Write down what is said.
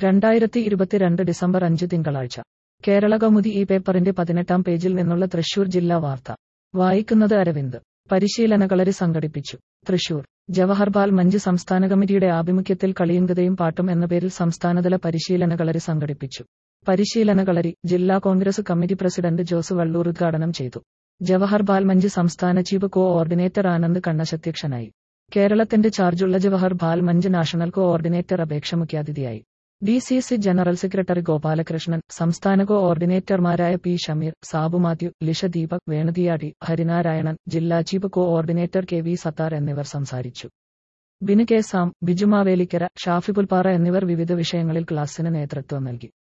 രണ്ടായിരത്തി ഇരുപത്തിരണ്ട് ഡിസംബർ അഞ്ച് തിങ്കളാഴ്ച കേരള കൗമുദി ഈ പേപ്പറിന്റെ പതിനെട്ടാം പേജിൽ നിന്നുള്ള തൃശൂർ ജില്ലാ വാർത്ത വായിക്കുന്നത് അരവിന്ദ് പരിശീലനകളരി സംഘടിപ്പിച്ചു തൃശൂർ ജവഹർലാൽ മഞ്ച് സംസ്ഥാന കമ്മിറ്റിയുടെ ആഭിമുഖ്യത്തിൽ കളിയുങ്കതയും പാട്ടും എന്ന പേരിൽ സംസ്ഥാനതല പരിശീലനകളരി സംഘടിപ്പിച്ചു പരിശീലനകളരി ജില്ലാ Congress committee president Jose Vallur ഉദ്ഘാടനം ചെയ്തു ജവഹർലാൽ മഞ്ച് സംസ്ഥാന ചീഫ് കോ ഓർഡിനേറ്റർ ആനന്ദ് കണ്ണശധ്യക്ഷനായി കേരളത്തിന്റെ ചാർജുള്ള Jawahar Bal Manch national coordinator Apeksha മുഖ്യാതിഥിയായി D C C general secretary Gopalakrishnan സംസ്ഥാന കോ ഓർഡിനേറ്റർമാരായ പി ഷമീർ സാബു മാത്യു ലിഷ ദീപക് വേണുതിയാടി ഹരിനാരായണൻ ജില്ലാ chief coordinator K V Sathar എന്നിവർ സംസാരിച്ചു ബിനു കെ സാം ബിജു മാവേലിക്കര ഷാഫി പുൽപ്പാറ എന്നിവർ വിവിധ വിഷയങ്ങളിൽ ക്ലാസ്സിന് നേതൃത്വം നൽകി